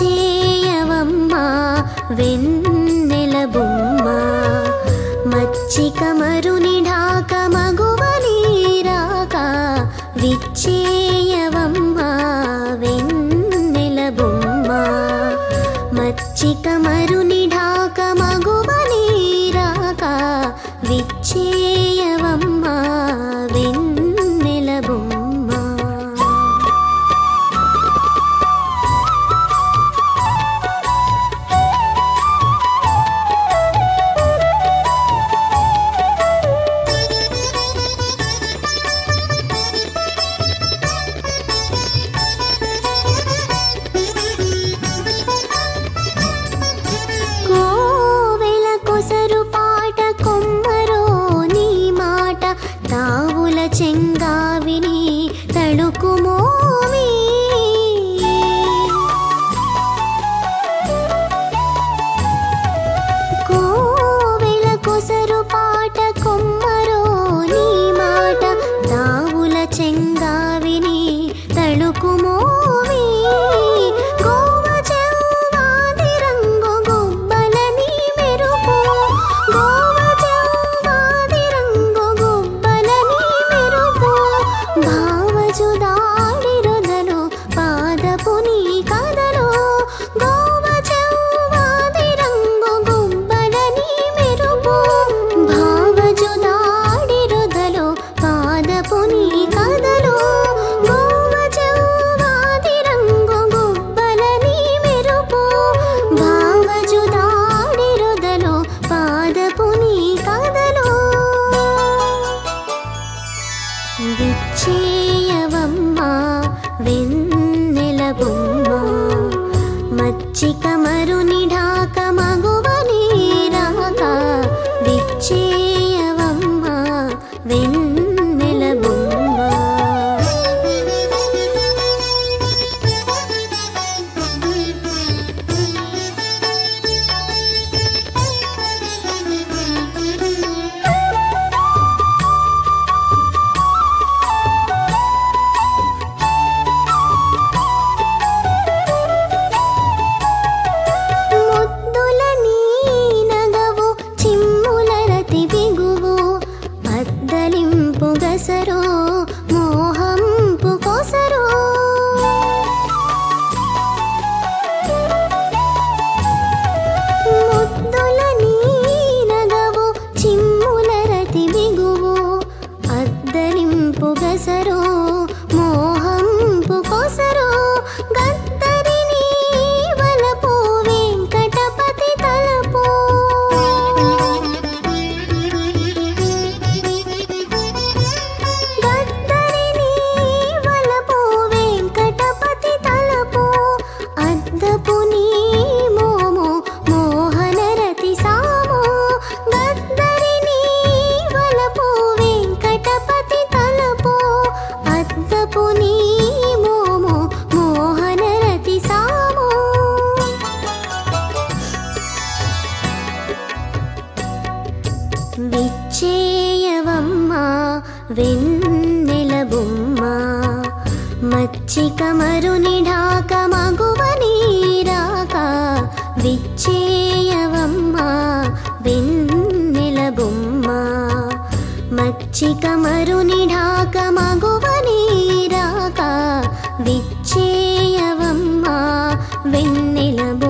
విచ్చేయవమ్మా వెన్నెల బొమ్మ మచ్చిక మరుని ఢాక మగువని రాక విచ్చేయవమ్మా వెన్నెల బొమ్మ మచ్చిక మరుని ఢాక మగువని రాక విచ్చేయవమ్మా వెన్నెల బొమ్మ కోవెల కొసరు పాట కొమ్మరో నీ మాట తావుల చెంగావిని తడుకుమోవి కోవెల కొసరు పాట కొమ్మరో నీ మాట తావుల చెంగావిని తడుకుమోవి గోవ చెవ్వాది రంగు గుబ్బలని మెరుపు గోవ చెవ్వాది రంగు గుబ్బలని మెరుపు భావజుదాడి రొదలు పాదపు నీ కదలు గోవ చెవ్వాది రంగు గుబ్బలని మెరుపు భావజుదాడి రొదలు పాదపు నీ కదలు గోవ చెవ్వాది రంగు గుబ్బలని మెరుపు భావజుదాడి రొదలు పాదపు నీ కదలు విచ్చేయవమ్మా వెన్నెల బొమ్మ మచ్చిక మరుని ఢాక మగువని రాక విచ్చేయవమ్మా వెన్నెల బొమ్మ ముద్దుల నీ నగవు చిమ్ముల రతి బిగువు అద్దలింపు గసరో మోహంపు కొసరో ముద్దుల నీ నగవు చిమ్ముల రతి బిగువు అద్దలింపు గసరో మోహంపు కొసరో గద్దరిని వలపు వెంకటపతి తలపు గద్దరిని వలపు వెంకటపతి తలపు అద్దపు నీ మోము మోహన రతి సాము గద్దరిని వలపు వెంకటపతి తలపు అద్దపు నీ మోము మోహన రతి సాము విచ్చేయవమ్మా వెన్నెల బొమ్మ మచ్చిక మరుని ఢాక మగువని రాక విచ్చేయవమ్మా వెన్నెల బొమ్మ మచ్చిక మరుని ఢాక మగువని రాక విచ్చేయవమ్మా వెన్నెల బొమ్మ